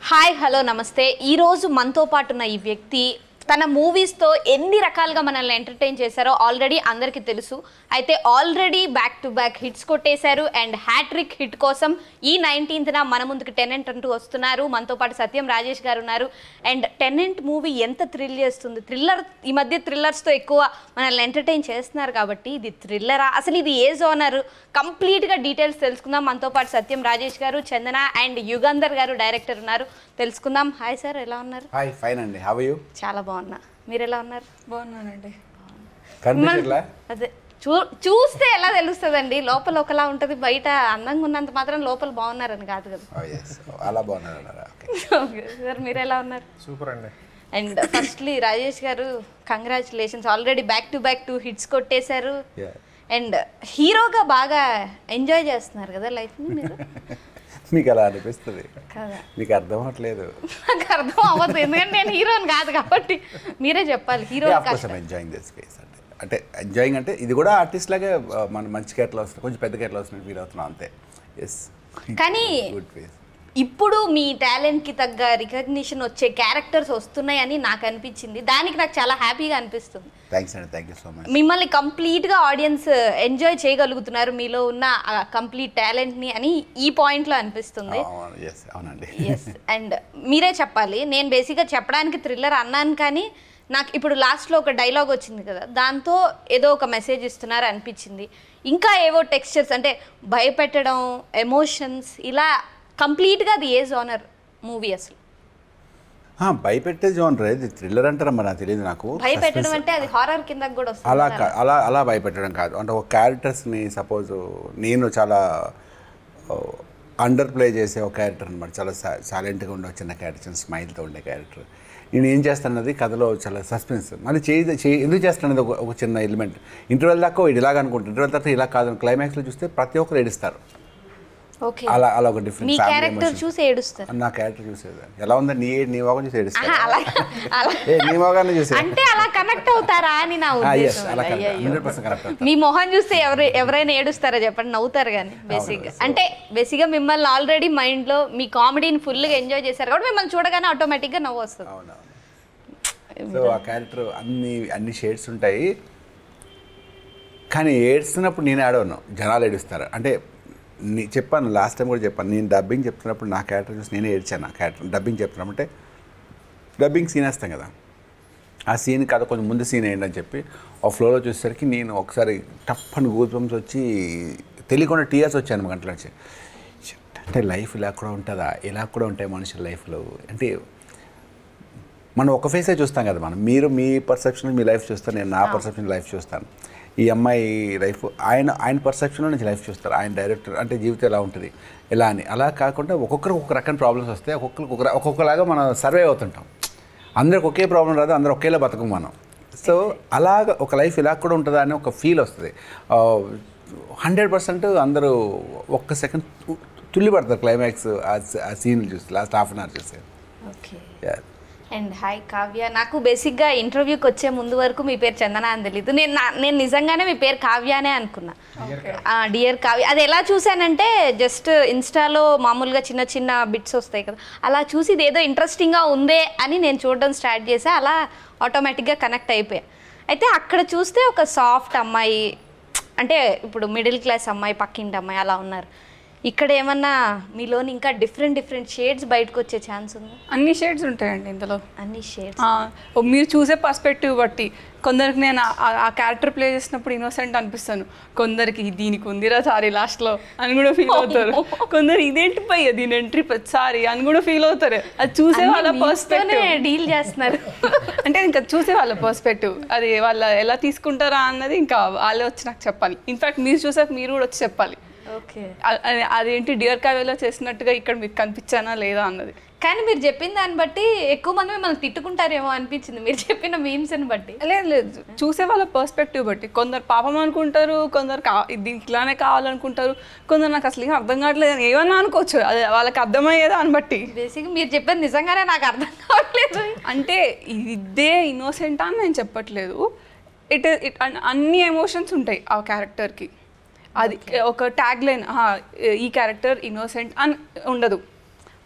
Hi hello నమస్తే ఈరోజు మనతో పాటు ఉన్న ఈ వ్యక్తి తన మూవీస్తో ఎన్ని రకాలుగా మనల్ని ఎంటర్టైన్ చేశారో ఆల్రెడీ అందరికీ తెలుసు అయితే already back to back hits కొట్టేశారు అండ్ హ్యాట్రిక్ హిట్ కోసం ఈ నైన్టీన్త్న మన ముందుకు టెనెంట్ అంటూ వస్తున్నారు మనతో పాటు సత్యం రాజేష్ గారు ఉన్నారు అండ్ టెనెంట్ మూవీ ఎంత థ్రిల్ చేస్తుంది థ్రిల్లర్ ఈ మధ్య థ్రిల్లర్స్తో ఎక్కువ మనల్ని ఎంటర్టైన్ చేస్తున్నారు కాబట్టి ఇది థ్రిల్లరా అసలు ఇది ఏ జోనర్ కంప్లీట్గా డీటెయిల్స్ తెలుసుకుందాం మనతో పాటు సత్యం రాజేష్ గారు చందన అండ్ యుగంధర్ గారు డైరెక్టర్ ఉన్నారు తెలుసుకుందాం హాయ్ సార్ ఎలా ఉన్నారు హాయ్ ఫైన్ అండి హవ్ యూ చాలా బాగున్నా మీరు ఎలా ఉన్నారు బాగున్నానండి కనిపించట్లా అదే చూ చూస్తే ఎలా తెలుస్తుందండి లోపల ఒకలా ఉంటుంది బయట అందంగా ఉన్నంత మాత్రం లోపల బాగున్నారని కాదు కదా ఓ ఎస్ అలా బాగున్నారు అన్నారా ఓకే సార్ మీరు ఎలా ఉన్నారు సూపర్ అండి అండ్ ఫస్ట్లీ రాజేష్ గారు congratulations already back to back two hits కొట్టేశారు Yeah. అండ్ హీరోగా బాగా ఎంజాయ్ చేస్తున్నారు కదా లైఫ్ని మీరు మీకు అలా అనిపిస్తుంది కదా మీకు అర్థం అవ్వట్లేదు నాకు అర్థం అవ్వదు ఎందుకంటే నేను హీరోని కాదు కాబట్టి మీరే చెప్పాలి హీరో ఎంజాయింగ్ దిస్ ఫేస్ అంటే అంటే ఎంజాయింగ్ అంటే ఇది కూడా ఆర్టిస్ట్ లాగే ఆ, మన మంచి కేటలో వస్తుంది కొంచెం పెద్ద కేటలో వస్తుంది ఫీల్ అవుతున్నాం అంతే ఎస్ కానీ గుడ్ ఫేస్ ఇప్పుడు మీ టాలెంట్కి తగ్గ రికగ్నిషన్ వచ్చే క్యారెక్టర్స్ వస్తున్నాయని నాకు అనిపించింది దానికి నాకు చాలా హ్యాపీగా అనిపిస్తుంది థ్యాంక్స్ అండి థ్యాంక్ యూ సో మచ్ మిమ్మల్ని కంప్లీట్గా ఆడియన్స్ ఎంజాయ్ చేయగలుగుతున్నారు మీలో ఉన్న కంప్లీట్ టాలెంట్ని అని ఈ పాయింట్లో అనిపిస్తుంది ఎస్ అవునండి ఎస్ అండ్ మీరే చెప్పాలి నేను బేసిక్గా చెప్పడానికి థ్రిల్లర్ అన్నాను కానీ నాకు ఇప్పుడు లాస్ట్లో ఒక డైలాగ్ వచ్చింది కదా దాంతో ఏదో ఒక మెసేజ్ ఇస్తున్నారు అనిపించింది ఇంకా ఏవో టెక్స్చర్స్ అంటే భయపెట్టడం ఎమోషన్స్ ఇలా కంప్లీట్గా అది ఏ జోనర్ మూవీ అసలు ఆ, భయపెట్టే జోనర్ ఇది థ్రిల్లర్ అంటారమ్మా నాకు తెలియదు నాకు భయపెట్టడం అంటే అది హారర్ కిందకి కూడా అలా వస్తుంది కా- అలా అలా భయపెట్టడం కాదు అంటే ఒక క్యారెక్టర్స్ని సపోజ్ నేను చాలా అండర్ ప్లే చేసే ఒక క్యారెక్టర్ అనమాట చాలా సైలెంట్గా ఉండే ఒక చిన్న క్యారెక్టర్ స్మైల్తో ఉండే క్యారెక్టర్ నేను ఏం చేస్తానన్నది కథలో చాలా సస్పెన్స్ మళ్ళీ చేయి చేయి ఎందుకు చేస్తానన్నది ఒక ఒక చిన్న ఎలిమెంట్ ఇంటర్వెల్ దాకా ఇది ఇలాగ అనుకుంటాను ఇంటర్వెల్ తర్వాత ఇలా కాదు క్లైమాక్స్లో చూస్తే ప్రతి ఒక్కరు ఏడుస్తారు ఓకే అలా అలా ఒక మీ డిఫరెంట్ క్యారెక్టర్ చూసి ఏడుస్తారు నా క్యారెక్టర్ చూసేది ఎలా ఉందా నీ నీ మొగం చూసి ఏడుస్తారు ఆహా, అలా అలా ఏ నీ మొగాన్ని చూసే అంటే అలా కనెక్ట్ అవుతారా అని నా ఎస్ ఉద్దేశం అలా అయ్యయ్యో. హండ్రెడ్ పర్సెంట్ కరెక్ట్ మీ మొహం చూస్తే ఎవరు ఎవరైనా ఏడుస్తారా చెప్పండి నవ్వుతారు కానీ బేసిక్గా అంటే బేసిక్గా మిమ్మల్ని ఆల్రెడీ మైండ్లో మీ కామెడీని ఫుల్గా ఎంజాయ్ చేశారు కాబట్టి మిమ్మల్ని చూడగానే ఆటోమేటిక్గా నవ్వు వస్తుంది అవునవును సో ఆ క్యారెక్టర్ అన్ని అన్ని షేడ్స్ ఉంటాయి కానీ ఏడుస్తున్నప్పుడు నేను ఆడవను జనాలు ఏడుస్తారు అంటే నీ చెప్పాను లాస్ట్ టైం కూడా చెప్పాను నేను డబ్బింగ్ చెప్తున్నప్పుడు నా క్యారెక్టర్ చూసి నేనే ఏడ్చాను ఆ క్యారెక్టర్ డబ్బింగ్ చెప్తున్నాం అంటే డబ్బింగ్ సీన్ వేస్తాం కదా ఆ సీన్ కథ కొంచెం ముందు సీన్ ఏంటని చెప్పి ఆ ఫ్లోలో చూసేసరికి నేను ఒకసారి టఫ్ అని గూస్ బంప్స్ వచ్చి తెలియకుండా టీయర్స్ వచ్చాను గంటల నుంచి Shit, అంటే లైఫ్ ఇలా కూడా ఉంటుందా ఇలా కూడా ఉంటాయి మనుషుల లైఫ్లో అంటే మనం ఒక ఫేసే చూస్తాం కదా మనం మీరు మీ పర్సెప్షన్ మీ లైఫ్ చూస్తారు నేను నా పర్సెప్షన్ లైఫ్ చూస్తాను ఈ అమ్మాయి లైఫ్ ఆయన ఆయన పర్సెప్షన్లో నుంచి లైఫ్ చూస్తారు ఆయన డైరెక్టర్ అంటే జీవితం ఎలా ఉంటుంది ఎలా అని అలా కాకుండా ఒక్కొక్కరు ఒక్కొక్క రకమైన ప్రాబ్లమ్స్ వస్తాయి ఒక్కొక్కరికి ఒక్కొక్క ఒక్కొక్కలాగా మనం సర్వే అవుతుంటాం అందరికి ఒకే ప్రాబ్లం రాదు అందరూ ఒకేలా బతకం మనం సో అలాగ ఒక లైఫ్ ఇలా కూడా ఉంటుందా అని ఒక ఫీల్ వస్తుంది హండ్రెడ్ పర్సెంట్ అందరూ ఒక్క సెకండ్ తుల్లి పడతారు క్లైమాక్స్ ఆ సీన్లు చూసి లాస్ట్ హాఫ్ అన్ అవర్ చూస్తే okay Yeah. And hi Kavya నాకు బేసిక్గా ఇంటర్వ్యూకి వచ్చే ముందు వరకు మీ పేరు చందన అని తెలియదు నేను నా- నేను నిజంగానే మీ పేరు కావ్యానే అనుకున్నా డియర్ కావ్య అది ఎలా చూశానంటే జస్ట్ ఇన్స్టాలో మామూలుగా చిన్న చిన్న బిట్స్ వస్తాయి కదా అలా చూసి ఇది ఏదో ఇంట్రెస్టింగ్గా ఉందే అని నేను చూడడం స్టార్ట్ చేసా అలా ఆటోమేటిక్గా కనెక్ట్ అయిపోయా అయితే అక్కడ చూస్తే ఒక సాఫ్ట్ అమ్మాయి అంటే ఇప్పుడు మిడిల్ క్లాస్ అమ్మాయి పక్కింటి అమ్మాయి అలా ఉన్నారు ఇక్కడ ఏమన్నా మీలోని ఇంకా డిఫరెంట్ డిఫరెంట్ షేడ్స్ బయటకు వచ్చే ఛాన్స్ ఉందా అన్ని షేడ్స్ ఉంటాయండి ఇందులో అన్ని షేడ్స్ ఆ, ఓ మీరు చూసే పర్స్పెక్టివ్ బట్టి కొందరికి నేను ఆ- ఆ- ఆ క్యారెక్టర్ ప్లే చేసినప్పుడు ఇన్నోసెంట్ అనిపిస్తాను కొందరికి దీనికి ఉందిరా సారీ లాస్ట్లో అని కూడా ఫీల్ అవుతారు కొందరు ఇదేంటి పయ్య దీని ఎంట్రీ సారీ అని కూడా ఫీల్ అవుతారు అది చూసే వాళ్ళ పర్స్పెక్టివ్ డీల్ చేస్తున్నారు అంటే ఇంకా చూసే వాళ్ళ పర్స్పెక్టివ్ అది వాళ్ళ ఎలా తీసుకుంటారా అన్నది ఇంకా వాళ్ళే వచ్చి నాకు చెప్పాలి ఇన్ఫాక్ట్ మీరు చూసాక మీరు కూడా వచ్చి చెప్పాలి ఓకే అ- అది- అదేంటి డియర్ కావేలో చేసినట్టుగా ఇక్కడ మీకు కనిపించానా లేదా అన్నది కానీ మీరు చెప్పిన దాన్ని బట్టి ఎక్కువ మంది మిమ్మల్ని తిట్టుకుంటారేమో అనిపించింది మీరు చెప్పిన మీమ్స్ని బట్టి లేదు లేదు చూసే వాళ్ళ పర్స్పెక్టివ్ బట్టి కొందరు పాపం అనుకుంటారు కొందరు కా దీనికి ఇట్లానే కావాలనుకుంటారు కొందరు నాకు అసలు ఏం అర్థం కావట్లేదు అని ఏమన్నా అనుకోవచ్చు అది వాళ్ళకి అర్థమయ్యేదా అని బట్టి బేసిక్ మీరు చెప్పేది నిజంగానే నాకు అర్థం కావట్లేదు అంటే ఇదే ఇన్నోసెంట్ అని నేను చెప్పట్లేదు ఇట్ ఇట్ అన్ని ఎమోషన్స్ ఉంటాయి ఆ క్యారెక్టర్కి అది ఒక ట్యాగ్ లైన్ ఈ క్యారెక్టర్ ఇన్నోసెంట్ అని ఉండదు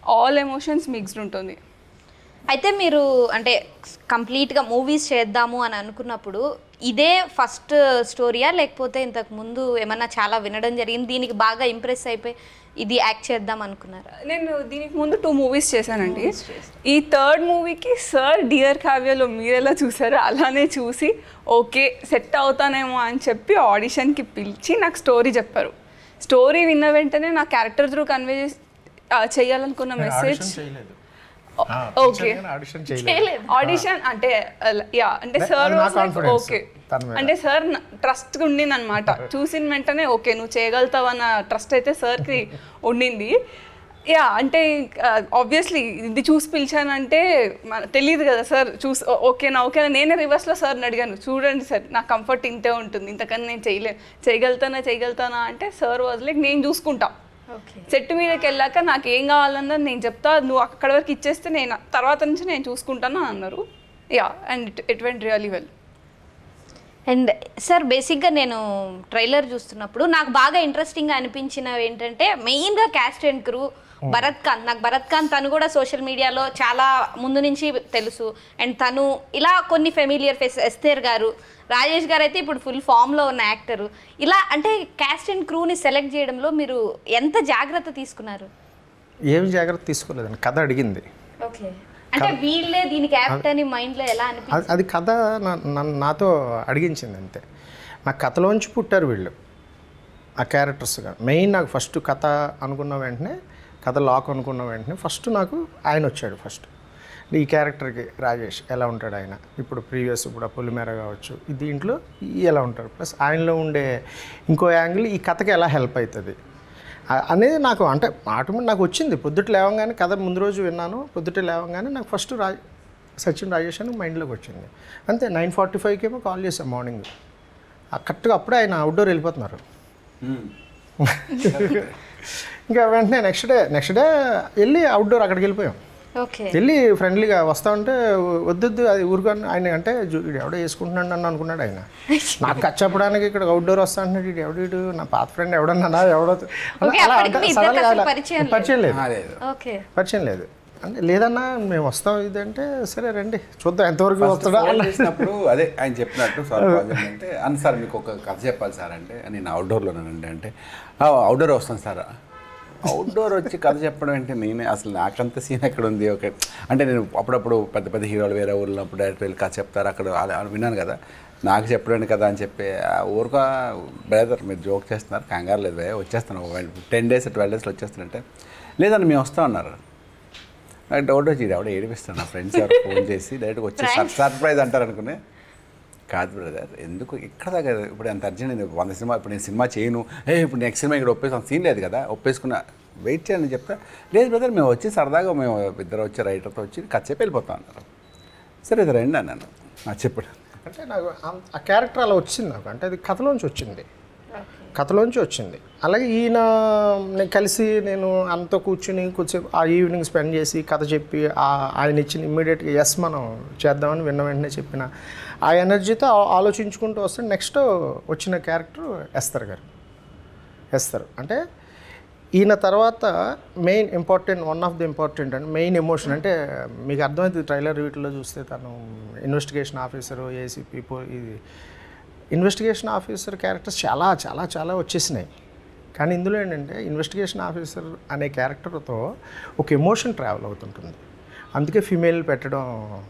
ఆల్ ఎమోషన్స్ మిక్స్డ్ ఉంటుంది అయితే మీరు అంటే కంప్లీట్గా మూవీస్ చేద్దాము అని అనుకున్నప్పుడు ఇదే ఫస్ట్ స్టోరీయా లేకపోతే ఇంతకు ముందు ఏమన్నా చాలా వినడం జరిగింది దీనికి బాగా ఇంప్రెస్ అయిపోయి ఇది యాక్ట్ చేద్దాం అనుకున్నారా నేను దీనికి ముందు టూ మూవీస్ చేశానండి ఈ థర్డ్ మూవీకి సార్ డియర్ కావ్యలో మీరు ఎలా చూసారో అలానే చూసి ఓకే సెట్ అవుతానేమో అని చెప్పి ఆడిషన్కి పిలిచి నాకు స్టోరీ చెప్పారు స్టోరీ విన్న వెంటనే నా క్యారెక్టర్ త్రూ కన్వే చేయాలనుకున్న మెసేజ్ చేయలేదు ఓకే ఆడిషన్ చేయలేదు ఆడిషన్ అంటే యా అంటే That- సార్ అది నా confidence ఓకే తన మీద. అంటే సార్ ట్రస్ట్ ఉండింది అనమాట చూసిన వెంటనే ఓకే నువ్వు చేయగలుగుతావు అన్న ట్రస్ట్ అయితే సార్కి ఉండింది యా అంటే ఆబ్వియస్లీ ఇది చూసి పిలిచానంటే మన- తెలియదు కదా సార్ చూసి ఓ- ఓకేనా ఓకేనా నేనే రివర్స్లో సార్ని అడిగాను చూడండి సార్ నా కంఫర్ట్ ఇంతే ఉంటుంది ఇంతకన్నా నేను చేయలే చేయగలుగుతానా చేయగలుగుతానా అంటే సార్ వాజ్ లైక్ నేను చూసుకుంటా ఓకే చెట్టు మీదకి వెళ్ళాక నాకు ఏం కావాలన్నది నేను చెప్తా నువ్వు అక్కడ వరకు ఇచ్చేస్తే నేను తర్వాత నుంచి నేను చూసుకుంటాను అని అన్నారు yeah and it it went really well and sir బేసిక్గా నేను ట్రైలర్ చూస్తున్నప్పుడు నాకు బాగా ఇంట్రెస్టింగ్గా అనిపించినవి ఏంటంటే మెయిన్గా cast and crew Bharath Khan నాకు భరత్ ఖాన్ తను కూడా సోషల్ మీడియాలో చాలా ముందు నుంచి తెలుసు అండ్ తను ఇలా కొన్ని ఫెమిలియర్ ఫేస్ ఎస్తేర్ గారు రాజేష్ గారు అయితే ఇప్పుడు ఫుల్ ఫామ్లో ఉన్న యాక్టరు ఇలా అంటే క్యాస్ట్ అండ్ క్రూని సెలెక్ట్ చేయడంలో మీరు ఎంత జాగ్రత్త తీసుకున్నారు ఏమి జాగ్రత్త తీసుకోలేదండి కథ అడిగింది ఓకే అంటే వీళ్ళే దీనికి యాప్ట్ అని మైండ్లో ఎలా అనిపి అది- అది కథ నా- నన్ను నాతో అడిగించింది అంతే నా కథలోంచి పుట్టారు వీళ్ళు ఆ క్యారెక్టర్స్గా మెయిన్ నాకు ఫస్ట్ కథ అనుకున్న వెంటనే కథ లాక్ అనుకున్న వెంటనే ఫస్ట్ నాకు ఆయన వచ్చాడు ఫస్ట్ ఈ క్యారెక్టర్కి రాజేష్ ఎలా ఉంటాడు ఆయన ఇప్పుడు ప్రీవియస్ ఇప్పుడు ఆ పొలిమేర కావచ్చు ఈ దీంట్లో ఈ ఎలా ఉంటారు ప్లస్ ఆయనలో ఉండే ఇంకో యాంగిల్ ఈ కథకి ఎలా హెల్ప్ అవుతుంది ఆ- అనేది నాకు అంటే ఆటోమేటిక్ నాకు వచ్చింది పొద్దుట లేవగానే కథ ముందు రోజు విన్నాను పొద్దుట లేవగానే నాకు ఫస్ట్ రా సచిన్ రాజేష్ అని మైండ్లోకి వచ్చింది అంతే నైన్ ఫార్టీ ఫైవ్కి ఏమో కాల్ చేసాం మార్నింగ్ కరెక్ట్గా అప్పుడే ఆయన అవుట్డోర్ వెళ్ళిపోతున్నారు ఇంకా వెంటనే నెక్స్ట్ డే నెక్స్ట్ డే వెళ్ళి అవుట్డోర్ అక్కడికి వెళ్ళిపోయాం ఓకే వెళ్ళి ఫ్రెండ్లీగా వస్తా ఉంటే వద్దొద్దు అది ఊరుకొని ఆయన అంటే జు- ఈడు ఎవడో వేసుకుంటున్నాడు అని అనుకున్నాడు ఆయన నాకు కచ్చపడానికి ఇక్కడ అవుట్డోర్ వస్తా అంటున్నాడు ఈడు ఎవడు ఈడు నా పాత ఫ్రెండ్ ఎవడన్నా ఎవడో ఓకే, అలా అప్పటికి అంటే మీ ఇద్దరికి సడన్గా అసలు అలా- పరిచయం లేదు. పరిచయం లేదు లేదు ఓకే పరిచయం లేదు అంటే లేదన్నా మేము వస్తాం ఇదంటే సరే రండి చూద్దాం ఎంతవరకు వస్తాడా ఫోన్ చేసినప్పుడు అదే ఆయన చెప్పినట్టు సార్ ప్రాజెక్ట్ అంటే అన్న సార్ మీకు ఒక కథ చెప్పాలి సార్ అంటే నేను అవుట్డోర్లోనండి అంటే అవుట్డోర్ వస్తాను సార్ అవుట్డోర్ వచ్చి కథ చెప్పడం అంటే నేనే అసలు నాకంత సీన్ ఎక్కడ ఉంది ఓకే అంటే నేను అప్పుడప్పుడు పెద్ద పెద్ద హీరోలు వేరే ఊళ్ళో డైరెక్టర్ వెళ్ళి కథ చెప్తారు అక్కడ అలా అలా విన్నాను కదా నాకు చెప్పడానికి కదా అని చెప్పి ఆ ఊరుగా బ్రదర్ మీరు జోక్ చేస్తున్నారు కంగారు లేదు భయ్యా, వచ్చేస్తాను టెన్ డేస్ ట్వెల్వ్ డేస్లో వచ్చేస్తానంటే లేదండి మేము వస్తా ఉన్నారు నాకు డౌట్ వచ్చి ఎవడో ఏడిపిస్తాను నా ఫ్రెండ్స్ ఎవరు ఫోన్ చేసి డైరెక్ట్గా వచ్చి సర్- సర్ప్రైజ్ అంటారు అనుకునే కాదు బ్రదర్ ఎందుకు ఇక్కడ దాకా ఇప్పుడు అంత అర్జెంట్ నేను వంద సినిమా ఇప్పుడు నేను సినిమా చేయను ఏ ఇప్పుడు నెక్స్ట్ సినిమా ఇక్కడ ఒప్పేసాను సీన్ లేదు కదా ఒప్పేసుకున్నా వెయిట్ చేయాలని చెప్తా లేదు బ్రదర్ మేము వచ్చి సరదాగా మేము ఇద్దరు వచ్చి రైటర్తో వచ్చి కథ చెప్పి వెళ్ళిపోతాం అన్నారు సరే ఇది రండి అన్నాను నా చెప్పాడు అంటే నాకు ఆ- ఆ క్యారెక్టర్ అలా వచ్చింది నాకు అంటే అది కథలోంచి వచ్చింది కథలోంచి వచ్చింది అలాగే ఈయన నేను కలిసి నేను అంత కూర్చుని కూర్చొని ఆ ఈవినింగ్ స్పెండ్ చేసి కథ చెప్పి ఆ- ఆయన ఇచ్చిన ఇమ్మీడియట్గా ఎస్ మనం చేద్దామని విన్న వెంటనే చెప్పిన ఆ ఎనర్జీతో ఆ- ఆలోచించుకుంటూ వస్తే నెక్స్ట్ వచ్చిన క్యారెక్టర్ ఎస్తర్ గారు ఎస్తర్ అంటే ఈయన తర్వాత main important one of the important and main emotion అంటే మీకు అర్థమవుతుంది ట్రైలర్ వీటిలో చూస్తే తను ఇన్వెస్టిగేషన్ ఆఫీసరు ఏసీపీ పో ఇది ఇన్వెస్టిగేషన్ ఆఫీసర్ క్యారెక్టర్స్ చాలా చాలా చాలా వచ్చేసినాయి కానీ ఇందులో ఏంటంటే ఇన్వెస్టిగేషన్ ఆఫీసర్ అనే క్యారెక్టర్తో ఒక ఎమోషన్ ట్రావెల్ అవుతుంటుంది అందుకే ఫిమేల్ పెట్టడం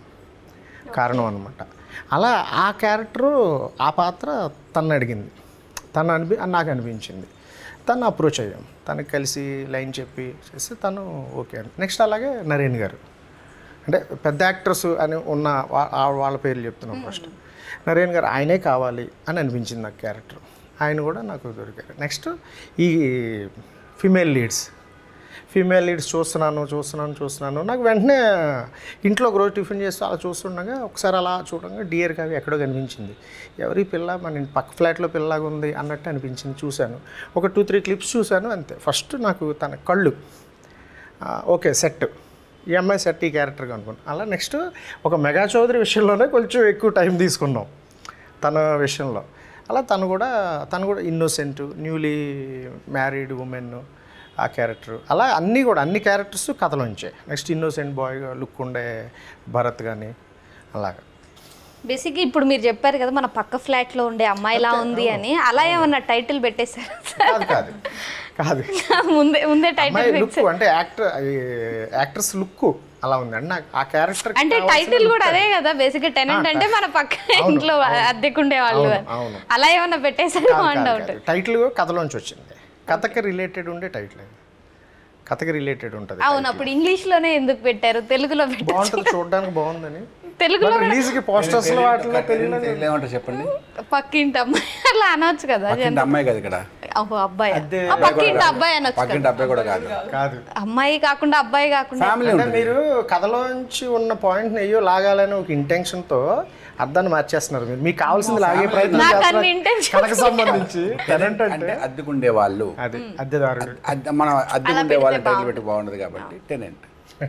కారణం అనమాట అలా ఆ క్యారెక్టరు ఆ పాత్ర తను అడిగింది తను అనిపి నాకు అనిపించింది తను అప్రోచ్ అయ్యాం తనకి కలిసి లైన్ చెప్పి చేసి తను ఓకే అని నెక్స్ట్ అలాగే నరేన్ గారు అంటే పెద్ద యాక్టర్స్ అని ఉన్న వా- ఆ- వాళ్ళ పేర్లు చెప్తున్నాం ఫస్ట్ నరేన్ గారు ఆయనే కావాలి అని అనిపించింది నాకు క్యారెక్టర్ ఆయన కూడా నాకు దొరికారు నెక్స్ట్ ఈ ఫిమేల్ లీడ్స్ ఫీమేల్ లీడ్స్ చూస్తున్నాను చూస్తున్నాను చూస్తున్నాను నాకు వెంటనే ఇంట్లో ఒక రోజు టిఫిన్ చేస్తూ అలా చూస్తుండగా ఒకసారి అలా చూడంగా డియర్ కావి ఎక్కడో కనిపించింది ఎవరి పిల్ల మన ఇంటి పక్క ఫ్లాట్లో పిల్లలాగా ఉంది అన్నట్టు అనిపించింది చూశాను ఒక టూ త్రీ క్లిప్స్ చూశాను అంతే ఫస్ట్ నాకు తన కళ్ళు ఆ, ఓకే సెట్ ఈ అమ్మాయి సెట్ ఈ క్యారెక్టర్గా అనుకున్నాను అలా నెక్స్ట్ ఒక మెగా చౌదరి విషయంలోనే కొంచెం ఎక్కువ టైం తీసుకున్నాం తన విషయంలో అలా తను కూడా తను కూడా ఇన్నోసెంట్ న్యూలీ మ్యారీడ్ ఉమెన్ ఆ క్యారెక్టర్ అలా అన్నీ కూడా అన్ని క్యారెక్టర్స్ కథలోంచే నెక్స్ట్ ఇన్నోసెంట్ బాయ్ లుక్ ఉండే భరత్ కానీ అలాగా బేసిక్గా ఇప్పుడు మీరు చెప్పారు కదా మన పక్క ఫ్లాట్ లో ఉండే అమ్మాయిలా ఉంది అని అలా ఏమన్నా టైటిల్ పెట్టేశారు కాదు కాదు కాదు ముందే ముందే టైటిల్ అమ్మాయి లుక్ అంటే యాక్టర్ యాక్ట్రెస్ లుక్ అలా ఉంది అంటే నాకు ఆ క్యారెక్టర్ అంటే టైటిల్ కూడా అదే కదా బేసిక్ గా టెనెంట్ అంటే మన పక్క ఇంట్లో అద్దెకుండే వాళ్ళు అవును, అవును. అలా ఏమన్నా పెట్టేశారు అని డౌట్ టైటిల్ కథలోంచి వచ్చింది కథకి రిలేటెడ్ ఉండే టైటిల్ అది కథకి రిలేటెడ్ ఉంటుంది అవును అప్పుడు ఇంగ్లీష్ లోనే ఎందుకు పెట్టారు తెలుగులో పెట్టారు బాగుంటుంది చూడడానికి బాగుందని తెలుగులో రిలీజ్ కి పోస్టర్స్ లో వాటిలో తెలుగులో తెలుగులో ఏమంటారు చెప్పండి పక్కింటి అమ్మాయి అలా అనొచ్చు కదా పక్కింటి అమ్మాయి కదా ఇక్కడ అబ్బో అబ్బాయి అదే. ఆ, పక్కింటి అబ్బాయి అనొచ్చు కదా పక్కింటి అబ్బాయి కూడా కాదు కాదు అమ్మాయి కాకుండా అబ్బాయి కాకుండా ఫ్యామిలీ అంటే మీరు కథలోంచి ఉన్న పాయింట్ అయ్యో లాగాలని ఒక ఇంటెన్షన్ తో అర్థాన్ని మార్చేస్తున్నారు మీరు మీకు కావాల్సింది లాగే ప్రయత్నం నాకు చేస్తున్నారు. అన్ని intentions కథకు సంబంధించి టెనెంట్ అంటే అంటే అద్దెకుండే వాళ్ళు అది అద్దెదారుడు అద్దె మనం అద్దెకుండే వాళ్ళ టైటిల్ పెట్టి బాగుండదు కాబట్టి టెనెంట్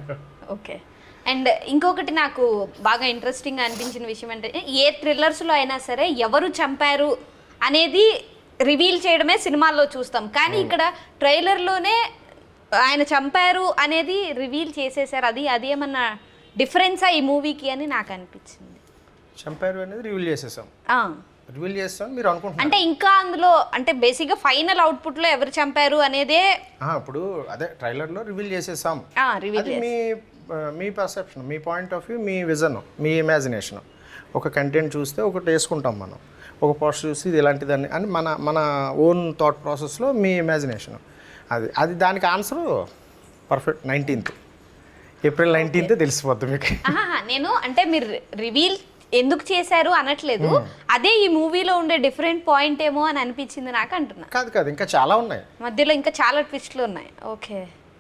ఓకే అండ్ ఇంకొకటి నాకు బాగా ఇంట్రెస్టింగ్ అనిపించిన విషయం అంటే ఏ థ్రిల్లర్స్లో అయినా సరే ఎవరు చంపారు అనేది రివీల్ చేయడమే సినిమాల్లో చూస్తాం కానీ ఇక్కడ ట్రైలర్లోనే ఆయన చంపారు అనేది రివీల్ చేసేసారు అది అది ఏమన్నా డిఫరెన్సా ఈ మూవీకి అని నాకు అనిపించింది చంపారు అనేది రివీల్ చేసేసాం ఆ, రివీల్ చేస్తాం మీరు అనుకుంటున్నారు అంటే ఇంకా అందులో అంటే బేసిక్గా ఫైనల్ అవుట్పుట్లో ఎవరు చంపారు అనేదే ఆ, ఇప్పుడు అదే ట్రైలర్ లో రివీల్ చేసేసాం రివీల్ అది మీ ఆ, మీ పర్సెప్షన్ మీ పాయింట్ ఆఫ్ వ్యూ మీ విజన్ మీ ఇమాజినేషన్ ఒక కంటెంట్ చూస్తే ఒకటి వేసుకుంటాం మనం ఒక పోస్ట్ చూసి ఇది ఇలాంటిదని అని మన మన ఓన్ థాట్ ప్రాసెస్లో మీ ఇమాజినేషన్ అది అది దానికి answer perfect nineteenth April nineteenth తెలిసిపోద్ది మీకు ఆహా, నేను అంటే మీరు రివీల్ ఎందుకు చేశారు అనట్లేదు అదే ఈ మూవీలో ఉండే డిఫరెంట్ పాయింట్ ఏమో అని అనిపించింది నాకు అంటున్నా కాదు కాదు ఇంకా చాలా ఉన్నాయి మధ్యలో ఇంకా చాలా ట్విస్ట్లు ఉన్నాయి ఓకే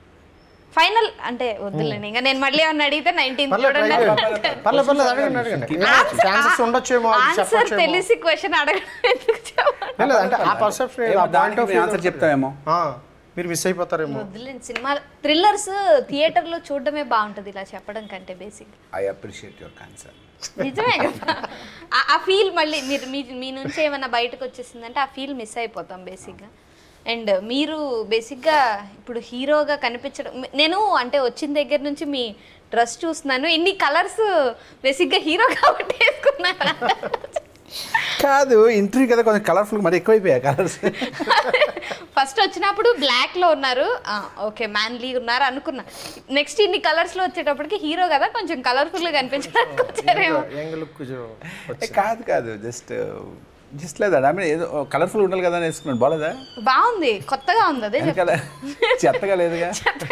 ఫైనల్ అంటే వద్దులేండి ఇంకా నేను మళ్ళీ ఏమన్నా అడిగితే నైన్టీన్ పర్లేదు try చేయండి. పర్లేదు పర్లేదు అడగండి అడగండి ఛాన్సెస్ ఉండొచ్చేమో అది ఆన్సర్ చెప్పొచ్చేమో తెలిసి క్వశ్చన్ అడగడం ఎందుకు చెప్పండి లేదు అంటే ఆ పర్సెప్షన్ ఆ పాయింట్ ఆఫ్ ఆన్సర్ చెప్తామేమో మీరు మిస్ అయిపోతారేమో వద్దులేండి సినిమా థ్రిల్లర్స్ థియేటర్లో చూడడమే బాగుంటుంది ఇలా చెప్పడం కంటే basic I appreciate your concern నిజమే కదా ఆ- ఆ ఫీల్ మళ్ళీ మీరు మీ మీ నుంచి ఏమైనా బయటకు వచ్చేసిందంటే ఆ ఫీల్ మిస్ అయిపోతాం బేసిక్గా అండ్ మీరు బేసిక్గా ఇప్పుడు హీరోగా కనిపించడం నేను అంటే వచ్చిన దగ్గర నుంచి మీ డ్రెస్ చూస్తున్నాను ఇన్ని కలర్స్ బేసిక్గా హీరో కాబట్టి వేసుకున్నారా కాదు ఇంటర్వ్యూ కదా కొంచెం కలర్ఫుల్ మరి ఎక్కువైపోయాయి కలర్స్ ఫస్ట్ వచ్చినప్పుడు బ్లాక్ లో ఉన్నారు ఓకే మ్యాన్లీ ఉన్నారు అనుకున్నా నెక్స్ట్ ఇన్ని కలర్స్ లో వచ్చేటప్పటికి హీరో కదా కొంచెం కలర్ఫుల్ గా కనిపించడానికి వచ్చారేమో యంగ్ లుక్ కాదు కాదు జస్ట్ జస్ట్ లేదా ఐ మీన్ ఏదో కలర్ఫుల్ ఉండాలి కదా అని వేసుకున్నాను బాలేదా బాగుంది కొత్తగా ఉంది అదే చెప్ వెనకాల చెత్తగా లేదుగా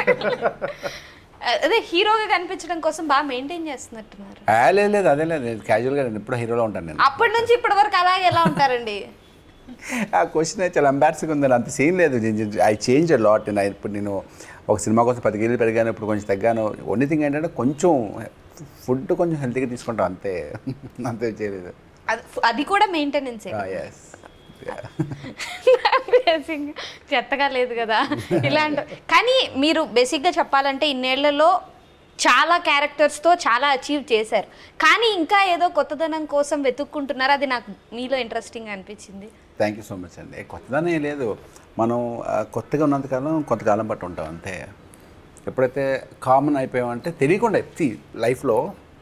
అదే హీరోగా కనిపించడం కోసం బాగా మెయింటైన్ చేస్తున్నట్టున్నారు ఆ, లేదు లేదు అదే లేదు నేను క్యాజువల్గా నేను ఎప్పుడూ హీరోలో ఉంటాను నేను అప్పటి నుంచి ఇప్పటి వరకు అలాగే ఎలా ఉంటారండి ఆ క్వశ్చన్ చాలా ఎంబారసింగ్ ఉందని అంత సీన్ లేదు ఐ చేంజ్ లాట్ నేను ఇప్పుడు నేను ఒక సినిమా కోసం పది కేజీలు పెరిగాను ఇప్పుడు కొంచెం తగ్గాను ఓన్లీ థింగ్ ఏంటంటే కొంచెం ఫుడ్ కొంచెం హెల్తీగా తీసుకుంటాం అంతే అంతే చేయలేదు అది అది కూడా మెయింటెనెన్స్ ఎస్ చెత్తగా లేదు కదా ఇలాంటి కానీ మీరు బేసిక్గా చెప్పాలంటే ఇన్నేళ్లలో చాలా క్యారెక్టర్స్తో చాలా అచీవ్ చేశారు కానీ ఇంకా ఏదో కొత్తదనం కోసం వెతుక్కుంటున్నారు అది నాకు మీలో ఇంట్రెస్టింగ్ అనిపించింది థ్యాంక్ యూ సో మచ్ అండి కొత్తదనం ఏం లేదు మనం ఆ, కొత్తగా ఉన్నంతకాలం కొంతకాలం పట్టు ఉంటాం అంతే ఎప్పుడైతే కామన్ అయిపోయామంటే తెలియకుండా ఎత్తి లైఫ్లో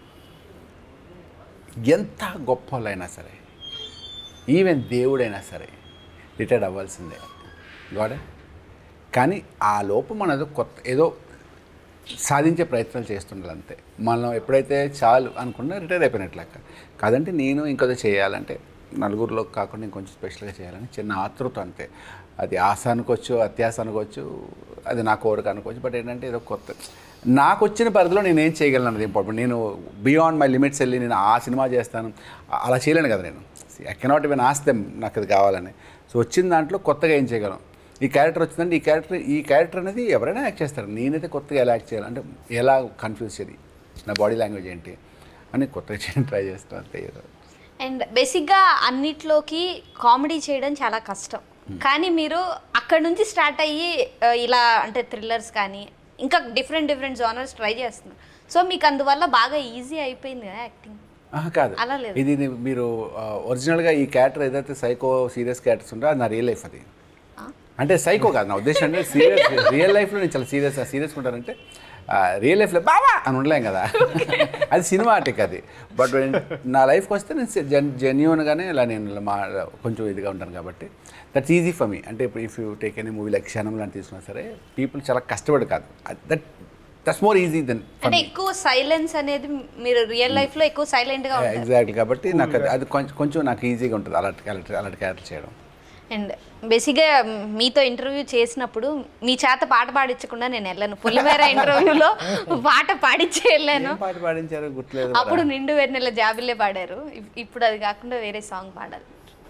ఎంత గొప్ప వాళ్ళైనా సరే ఈవెన్ దేవుడైనా సరే రిటైర్డ్ అవ్వాల్సిందే గాడే కానీ ఆ లోపు మన ఏదో కొత్త ఏదో సాధించే ప్రయత్నాలు చేస్తుండాలి అంతే మనం ఎప్పుడైతే చాలు అనుకున్నా రిటైర్ అయిపోయినట్లెక్క కాదంటే నేను ఇంకొక చేయాలంటే నలుగురిలో కాకుండా ఇంకొంచెం స్పెషల్గా చేయాలని చిన్న ఆతృత అంతే అది ఆశ అనుకోవచ్చు అత్యాశ అనుకోవచ్చు అది నా కోరిక అనుకోవచ్చు బట్ ఏంటంటే ఏదో కొత్త నాకు వచ్చిన పరిధిలో నేను ఏం చేయగలను అన్నది ఇంపార్టెంట్ నేను బియాండ్ మై లిమిట్స్ వెళ్ళి నేను ఆ సినిమా చేస్తాను అ- అలా చేయలేను కదా నేను I cannot even ask them నాకు అది కావాలని సో వచ్చిన దాంట్లో కొత్తగా ఏం చేయగలం ఈ క్యారెక్టర్ వచ్చిందంటే ఈ క్యారెక్టర్ ఈ క్యారెక్టర్ అనేది ఎవరైనా యాక్ట్ చేస్తారు నేనైతే కొత్తగా ఎలా యాక్ట్ చేయాలి అంటే ఎలా కన్ఫ్యూజ్ చేయాలి నా బాడీ లాంగ్వేజ్ ఏంటి అని కొత్తగా చేయడం ట్రై చేస్తాను అంతే ఏదో అండ్ బేసిక్గా అన్నిట్లోకి కామెడీ చేయడం చాలా కష్టం కానీ మీరు అక్కడ నుంచి స్టార్ట్ అయ్యి ఆ, ఇలా అంటే థ్రిల్లర్స్ కానీ ఇంకా డిఫరెంట్ డిఫరెంట్ జోనర్స్ ట్రై చేస్తున్నారు సో మీకు అందువల్ల బాగా ఈజీ అయిపోయింది కదా యాక్టింగ్ ఆహా, కాదు అలా లేదు. ఇది ని- మీరు ఒరిజినల్గా ఈ క్యారెక్టర్ ఏదైతే సైకో సీరియస్ క్యారెక్టర్స్ ఉందో అది నా రియల్ లైఫ్ అది అంటే సైకో కాదు నా ఉద్దేశం అంటే సీరియస్ రియల్ లైఫ్లో నేను చాలా సీరియస్ సీరియస్గా ఉంటానంటే రియల్ లైఫ్లో బావా అని ఉండలేం కదా అది సినిమాటిక్ అది బట్ నా లైఫ్కి వస్తే నేను జెన్ జెన్యున్గానే ఇలా నేను ఇలా మా కొంచెం ఇదిగా ఉంటాను కాబట్టి దట్స్ ఈజీ ఫర్ మీ అంటే ఇప్పుడు if you take any movie like క్షణం లాంటి తీసుకున్నా సరే పీపుల్ చాలా కష్టపడి కాదు that that's more easy than అంటే ఎక్కువ సైలెన్స్ అనేది మీరు రియల్ లైఫ్ లో ఎక్కువ సైలెంట్ గా ఉంటారు ఎగ్జాక్ట్లీ కాబట్టి నాకు అది అది కొంచెం కొంచెం నాకు ఈజీగా ఉంటుంది అలాంటి అలాంటి అలాంటి క్యారెక్టర్ చేయడం అండ్ బేసిక్గా మీతో ఇంటర్వ్యూ చేసినప్పుడు మీ చేత పాట పాడించకుండా నేను వెళ్ళాను పులిమేర ఇంటర్వ్యూలో పాట పాడించి వెళ్ళాను ఏం పాట పాడించారు గుర్తులేదు అప్పుడు నిండు వెన్నెల జాబిల్లే పాడారు ఇప్- ఇప్పుడు అది కాకుండా వేరే సాంగ్ పాడాలి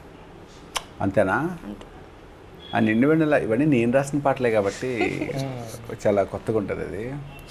అంతేనా ఆ నిండు వెన్నెల ఇవన్నీ నేను రాసిన పాటలే కాబట్టి చాలా కొత్తగా ఉంటుంది అది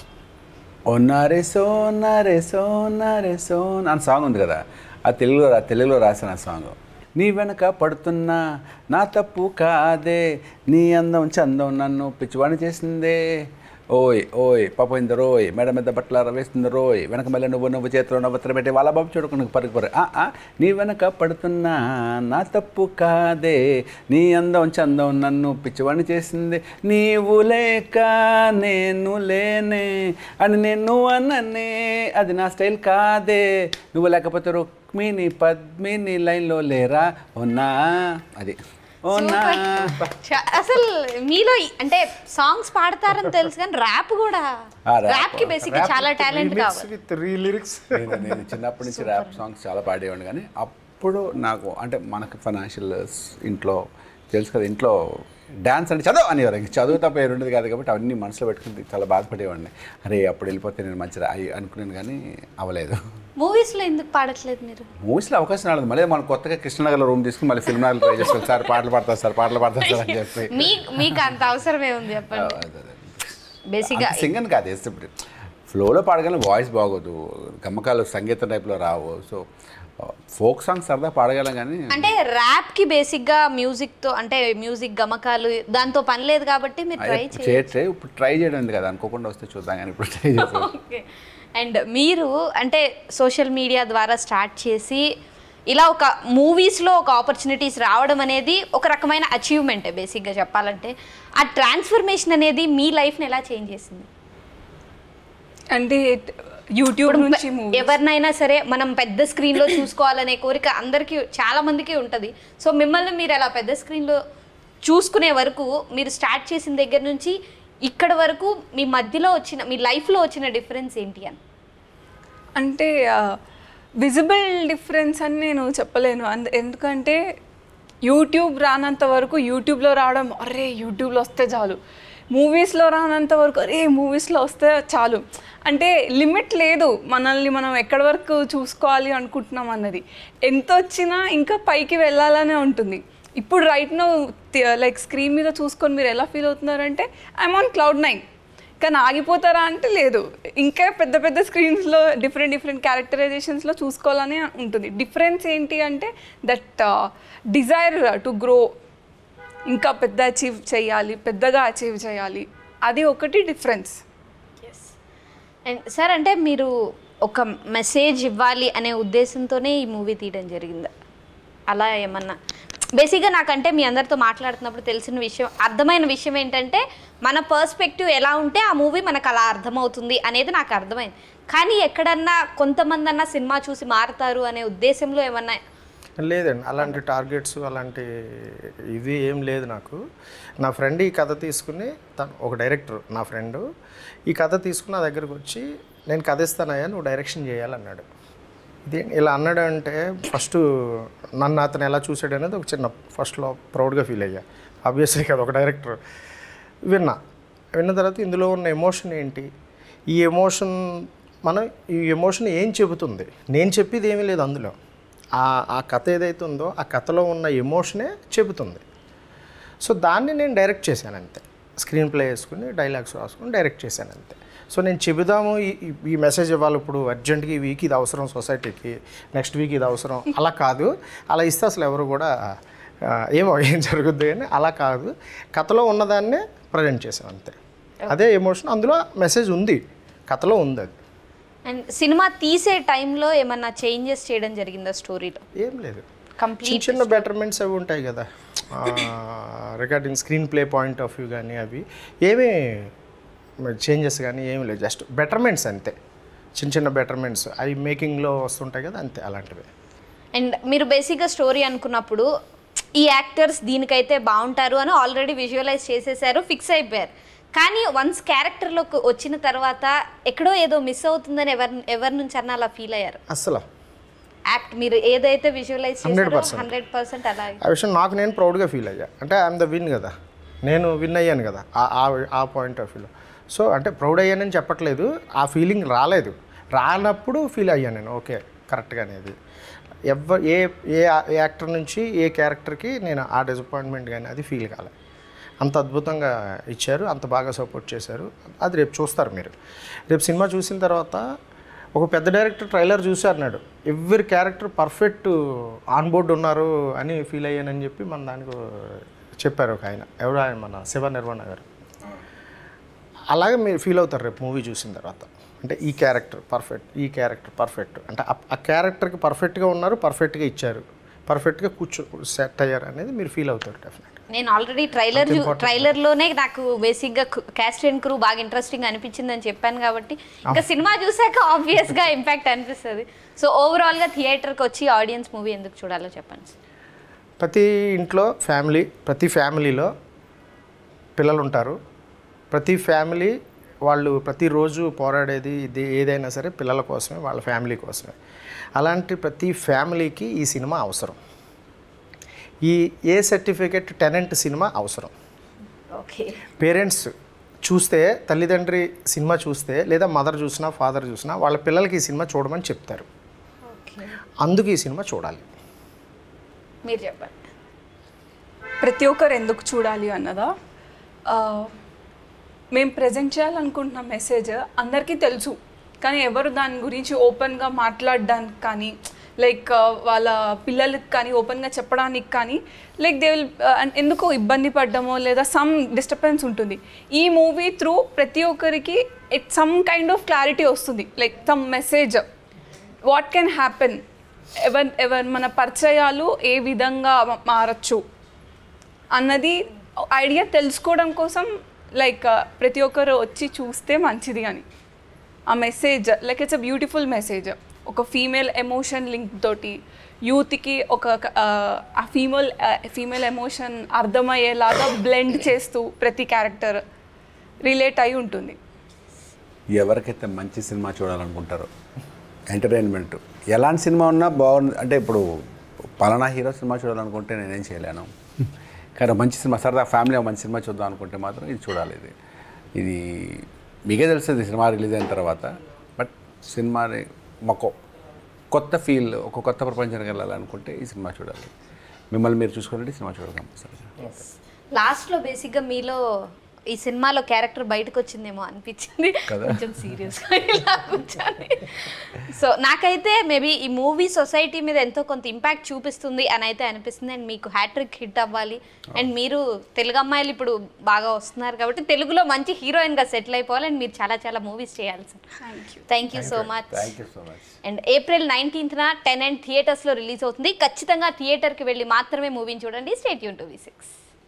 ఒన్నారే సో నారే సో నారే సో అని సాంగ్ ఉంది కదా ఆ తెలుగులో రా తెలుగులో రాసిన ఆ సాంగ్ నీ వెనక పడుతున్నా నా తప్పు కాదే నీ అందం చందం నన్ను పిచ్చివాణి చేసిందే ఓయ్ ఓయ్ పాపోయింది రోయ్ మేడ మీద బట్టల వేస్తుంది రోయ్ వెనక మళ్ళీ నువ్వు నువ్వు చేతిలో నవ్వుతర పెట్టి వాళ్ళ బాబు చూడకుండా పరుగు పరు ఆ, ఆ, నీ వెనక పడుతున్నా నా తప్పు కాదే నీ అందం చందం నన్ను పిచ్చివాణి చేసింది నీవు లేక నేను లేనే అని నేను అన్ననే అది నా స్టైల్ కాదే నువ్వు లేకపోతే రుక్మిణి పద్మిని లైన్లో లేరా ఉన్నా అది ఓనా చ- అసలు మీలో ఈ- అంటే సాంగ్స్ పాడతారని తెలుసు కానీ ర్యాప్ కూడా ఆ, rap. ర్యాప్ కి బేసిక్ చాలా టాలెంట్ కావాలి విత్ రీ లిరిక్స్ నేను నేను చిన్నప్పటి నుంచి ర్యాప్ సాంగ్స్ చాలా పాడేవాడిని కానీ అప్పుడు నాకు అంటే మనకు ఫైనాన్షియల్ ఇంట్లో తెలుసు కదా ఇంట్లో డ్యాన్స్ అంటే చదువు అనేవారు ఇంక చదువు తప్ప ఏమి ఉండేది కాదు కాబట్టి అవన్నీ మనసులో పెట్టుకుని చాలా బాధపడేవాడిని అరే అప్పుడు వెళ్ళిపోతే నేను మంచిగా అయ్యి అనుకున్నాను కానీ అవ్వలేదు మూవీస్ లో ఎందుకు పాడట్లేదు మీరు మూవీస్లో అవకాశం రాలేదు మళ్ళీ మనం కొత్తగా కృష్ణనగర్లో రూమ్ తీసుకుని మళ్ళీ ఫిల్మ్ నగర్లో ట్రై చేసుకోవాలి సార్ పాటలు పాడతారు సార్ పాటలు పాడతారు సార్ అని చెప్పి మీ మీకు అంత అవసరమే ఉంది చెప్పండి బేసిక్ గా సింగన్ కాదు వేస్తే ఇప్పుడు ఫ్లోలో పాడగలను వాయిస్ బాగోదు గమ్మకాలు సంగీతం టైప్లో రావు సో ఫోక్ సాంగ్ సరదా పాడగలం కానీ అంటే ర్యాప్ కి బేసిక్ గా మ్యూజిక్ తో అంటే మ్యూజిక్ గమకాలు దాంతో పని లేదు కాబట్టి మీరు ట్రై చేయండి చేయట్లే ఇప్పుడు ట్రై చేయడం ఉంది కదా అనుకోకుండా వస్తే చూద్దాం కానీ ఇప్పుడు ట్రై చేస్తాం అండ్ మీరు అంటే సోషల్ మీడియా ద్వారా స్టార్ట్ చేసి ఇలా ఒక మూవీస్లో ఒక ఆపర్చునిటీస్ రావడం అనేది ఒక రకమైన అచీవ్మెంటే బేసిక్గా చెప్పాలంటే ఆ ట్రాన్స్ఫర్మేషన్ అనేది మీ లైఫ్ని ఎలా చేంజ్ చేసింది అంటే యూట్యూబ్ నుంచి మూవీ ఎవరినైనా సరే మనం పెద్ద స్క్రీన్లో చూసుకోవాలనే కోరిక అందరికీ చాలా మందికి ఉంటుంది సో మిమ్మల్ని మీరు అలా పెద్ద స్క్రీన్లో చూసుకునే వరకు మీరు స్టార్ట్ చేసిన దగ్గర నుంచి ఇక్కడ వరకు మీ మధ్యలో వచ్చిన మీ లైఫ్లో వచ్చిన డిఫరెన్స్ ఏంటి అని అంటే విజిబుల్ డిఫరెన్స్ అని నేను చెప్పలేను అంద ఎందుకంటే యూట్యూబ్ రానంత వరకు యూట్యూబ్లో రావడం అరే యూట్యూబ్లో వస్తే చాలు మూవీస్లో రానంత వరకు అరే మూవీస్లో వస్తే చాలు అంటే లిమిట్ లేదు మనల్ని మనం ఎక్కడి వరకు చూసుకోవాలి అనుకుంటున్నాం అన్నది ఎంత వచ్చినా ఇంకా పైకి వెళ్ళాలనే ఉంటుంది ఇప్పుడు రైట్ నో లైక్ స్క్రీన్ మీద చూసుకొని మీరు ఎలా ఫీల్ అవుతున్నారంటే ఐఎమ్ ఆన్ క్లౌడ్ నైన్ కానీ ఆగిపోతారా అంటే లేదు ఇంకా పెద్ద పెద్ద స్క్రీన్స్లో డిఫరెంట్ డిఫరెంట్ క్యారెక్టరైజేషన్స్లో చూసుకోవాలని ఉంటుంది డిఫరెన్స్ ఏంటి అంటే దట్ డిజైర్ టు గ్రో ఇంకా పెద్ద అచీవ్ చేయాలి పెద్దగా అచీవ్ చేయాలి అది ఒకటి డిఫరెన్స్ అండ్ సార్ అంటే మీరు ఒక మెసేజ్ ఇవ్వాలి అనే ఉద్దేశంతోనే ఈ మూవీ తీయడం జరిగిందా అలా ఏమన్నా బేసిక్గా నాకంటే మీ అందరితో మాట్లాడుతున్నప్పుడు తెలిసిన విషయం అర్థమైన విషయం ఏంటంటే మన పర్స్పెక్టివ్ ఎలా ఉంటే ఆ మూవీ మనకు అలా అర్థమవుతుంది అనేది నాకు అర్థమైంది కానీ ఎక్కడన్నా కొంతమంది అన్నా సినిమా చూసి మారుతారు అనే ఉద్దేశంలో ఏమన్నా లేదండి అలాంటి టార్గెట్స్ అలాంటి ఇవి ఏం లేదు నాకు నా ఫ్రెండ్ ఈ కథ తీసుకుని తను ఒక డైరెక్టర్ నా ఫ్రెండ్ ఈ కథ తీసుకుని నా దగ్గరకు వచ్చి నేను కథ ఇస్తానయ్యా నువ్వు డైరెక్షన్ చేయాలన్నాడు ఇది ఇలా అన్నాడు అంటే ఫస్ట్ నన్ను అతను ఎలా చూసాడు అనేది ఒక చిన్న ఫస్ట్లో ప్రౌడ్గా ఫీల్ అయ్యా ఆబ్వియస్లీ కదా ఒక డైరెక్టర్ విన్నా విన్న తర్వాత ఇందులో ఉన్న ఎమోషన్ ఏంటి ఈ ఎమోషన్ మనం ఈ ఎమోషన్ ఏం చెబుతుంది నేను చెప్పేది ఏమీ లేదు అందులో ఆ ఆ కథ ఏదైతే ఉందో ఆ కథలో ఉన్న ఎమోషనే చెబుతుంది సో దాన్ని నేను డైరెక్ట్ చేశాను అంతే స్క్రీన్ ప్లే వేసుకుని డైలాగ్స్ రాసుకుని డైరెక్ట్ చేశాను అంతే సో నేను చెబుదాము ఈ ఈ- ఈ మెసేజ్ ఇవ్వాలి ఇప్పుడు అర్జెంట్గా ఈ వీక్ ఇది అవసరం సొసైటీకి నెక్స్ట్ వీక్ ఇది అవసరం అలా కాదు అలా ఇస్తే అసలు ఎవరు కూడా ఆ, ఏమో ఏం జరుగుద్ది అని అలా కాదు కథలో ఉన్నదాన్నే ప్రజెంట్ చేసాం అంతే అదే ఎమోషన్ అందులో మెసేజ్ ఉంది కథలో ఉంది అది అండ్ సినిమా తీసే టైంలో ఏమన్నా చేంజెస్ చేయడం జరిగిందా స్టోరీలో ఏం లేదు చిన్న కంప్లీట్ చిన్న బెటర్మెంట్స్ అవి ఉంటాయి కదా regarding screenplay point of view కానీ అవి ఏమీ చేంజెస్ కానీ ఏమీ లేదు జస్ట్ బెటర్మెంట్స్ అంతే చిన్న చిన్న బెటర్మెంట్స్ అవి మేకింగ్లో వస్తుంటాయి కదా అంతే అలాంటివి అండ్ మీరు బేసిక్గా స్టోరీ అనుకున్నప్పుడు ఈ యాక్టర్స్ దీనికైతే బాగుంటారు అని ఆల్రెడీ విజువలైజ్ చేసేసారు ఫిక్స్ అయిపోయారు కానీ వన్స్ క్యారెక్టర్లోకి వచ్చిన తర్వాత ఎక్కడో ఏదో మిస్ అవుతుందని ఎవరి ఎవరి నుంచి అన్న అలా ఫీల్ అయ్యారు అస్సలు యాక్ట్ మీరు ఏదైతే విజువలైజ్ చేశారో 100%. హండ్రెడ్ పర్సెంట్ అలాగే ఆ విషయం నాకు నేను ప్రౌడ్గా ఫీల్ అయ్యా అంటే ఐఎమ్ ద విన్ కదా నేను విన్ అయ్యాను కదా ఆ- ఆ- ఆ పాయింట్ ఆఫ్ వ్యూలో సో అంటే ప్రౌడ్ అయ్యానని చెప్పట్లేదు ఆ ఫీలింగ్ రాలేదు రానప్పుడు ఫీల్ అయ్యాను నేను ఓకే కరెక్ట్గానే అది ఎవ ఏ ఏ ఏ యాక్టర్ నుంచి ఏ క్యారెక్టర్కి నేను ఆ డిసప్పాయింట్మెంట్ కానీ అది ఫీల్ కాలే అంత అద్భుతంగా ఇచ్చారు అంత బాగా సపోర్ట్ చేశారు అది రేపు చూస్తారు మీరు రేపు సినిమా చూసిన తర్వాత ఒక పెద్ద డైరెక్టర్ ట్రైలర్ చూసారన్నాడు every character perfect on board ఉన్నారు అని ఫీల్ అయ్యానని చెప్పి మన దానికి చెప్పారు ఒక ఆయన ఎవరు ఆయన మన శివ నిర్వహణ గారు అలాగే మీరు ఫీల్ అవుతారు రేపు మూవీ చూసిన తర్వాత అంటే ఈ క్యారెక్టర్ పర్ఫెక్ట్ ఈ క్యారెక్టర్ పర్ఫెక్ట్ అంటే ఆ- ఆ క్యారెక్టర్కి పర్ఫెక్ట్గా ఉన్నారు పర్ఫెక్ట్గా ఇచ్చారు పర్ఫెక్ట్గా కూర్చో సెట్ అయ్యారు అనేది మీరు ఫీల్ అవుతారు డెఫినెట్ నేను ఆల్రెడీ ట్రైలర్ ట్రైలర్లోనే నాకు బేసిక్గా క్యాస్ట్ అండ్ క్రూ బాగా ఇంట్రెస్టింగ్ అనిపించింది అని చెప్పాను కాబట్టి ఇంకా సినిమా చూసాక ఆబ్వియస్గా ఇంపాక్ట్ అనిపిస్తుంది సో ఓవరాల్గా థియేటర్కి వచ్చి ఆడియన్స్ మూవీ ఎందుకు చూడాలో చెప్పండి ప్రతి ఇంట్లో ఫ్యామిలీ ప్రతి ఫ్యామిలీలో పిల్లలు ఉంటారు ప్రతి ఫ్యామిలీ వాళ్ళు ప్రతిరోజు పోరాడేది ఇది ఏదైనా సరే పిల్లల కోసమే వాళ్ళ ఫ్యామిలీ కోసమే అలాంటి ప్రతి ఫ్యామిలీకి ఈ సినిమా అవసరం ఈ ఏ సర్టిఫికెట్ టెనెంట్ సినిమా అవసరం ఓకే పేరెంట్స్ చూస్తే తల్లిదండ్రి సినిమా చూస్తే లేదా మదర్ చూసినా ఫాదర్ చూసినా వాళ్ళ పిల్లలకి ఈ సినిమా చూడమని చెప్తారు ఓకే అందుకు ఈ సినిమా చూడాలి మీరు చెప్పండి ప్రతి ఒక్కరు ఎందుకు చూడాలి అన్నదా ఆ, మేము ప్రజెంట్ చేయాలనుకుంటున్న మెసేజ్ అందరికీ తెలుసు కానీ ఎవరు దాని గురించి ఓపెన్గా మాట్లాడడానికి కానీ లైక్ వాళ్ళ పిల్లలకి కానీ ఓపెన్గా చెప్పడానికి కానీ లైక్ దే విల్ ఎందుకో ఇబ్బంది పడ్డమో లేదా సమ్ డిస్టర్బెన్స్ ఉంటుంది ఈ మూవీ త్రూ ప్రతి ఒక్కరికి it some kind of clarity వస్తుంది like some message what can happen ever ever మన పరిచయాలు ఏ విధంగా మా- మారచ్చు అన్నది ఐడియా తెలుసుకోవడం కోసం లైక్ ప్రతి ఒక్కరు వచ్చి చూస్తే మంచిది అని ఆ message like it's a beautiful message ఒక ఫీమేల్ ఎమోషన్ లింక్ తోటి యూత్కి ఒక ఆ, ఆ ఫీమేల్ ఫీమేల్ ఎమోషన్ అర్థమయ్యేలాగా బ్లెండ్ చేస్తూ ప్రతి క్యారెక్టర్ రిలేట్ అయి ఉంటుంది ఎవరికైతే మంచి సినిమా చూడాలనుకుంటారో ఎంటర్టైన్మెంట్ ఎలాంటి సినిమా ఉన్నా బాగుంది అంటే ఇప్పుడు పలానా హీరో సినిమా చూడాలనుకుంటే నేనేం చేయలేను కానీ మంచి సినిమా సరదా ఫ్యామిలీ మంచి సినిమా చూద్దాం అనుకుంటే మాత్రం ఇది చూడాలి ఇది ఇది మీకే తెలుస్తుంది సినిమా రిలీజ్ అయిన తర్వాత బట్ సినిమాని మాకు కొత్త ఫీల్ ఒక కొత్త ప్రపంచానికి వెళ్ళాలనుకుంటే ఈ సినిమా చూడాలి మిమ్మల్ని మీరు చూసుకోవాలంటే ఈ సినిమా చూడగలం కంపల్సరీగా లాస్ట్లో బేసిక్గా మీలో ఈ సినిమాలో క్యారెక్టర్ బయటకు వచ్చిందేమో అనిపించింది కొంచెం సీరియస్గా ఇలా కూర్చొని సో నాకైతే మేబీ ఈ మూవీ సొసైటీ మీద ఎంతో కొంత ఇంపాక్ట్ చూపిస్తుంది అని అయితే అనిపిస్తుంది అండ్ మీకు హ్యాట్రిక్ హిట్ అవ్వాలి అండ్ మీరు తెలుగు అమ్మాయిలు ఇప్పుడు బాగా వస్తున్నారు కాబట్టి తెలుగులో మంచి హీరోయిన్గా సెటిల్ అయిపోవాలి అండ్ మీరు చాలా చాలా మూవీస్ చేయాలి sir thank you so much thank you so much and April నైన్టీన్త్న టెన్ అండ్ థియేటర్స్లో రిలీజ్ అవుతుంది ఖచ్చితంగా థియేటర్కి వెళ్ళి మాత్రమే మూవీని చూడండి స్టేట్ యూన్ టు వి సిక్స్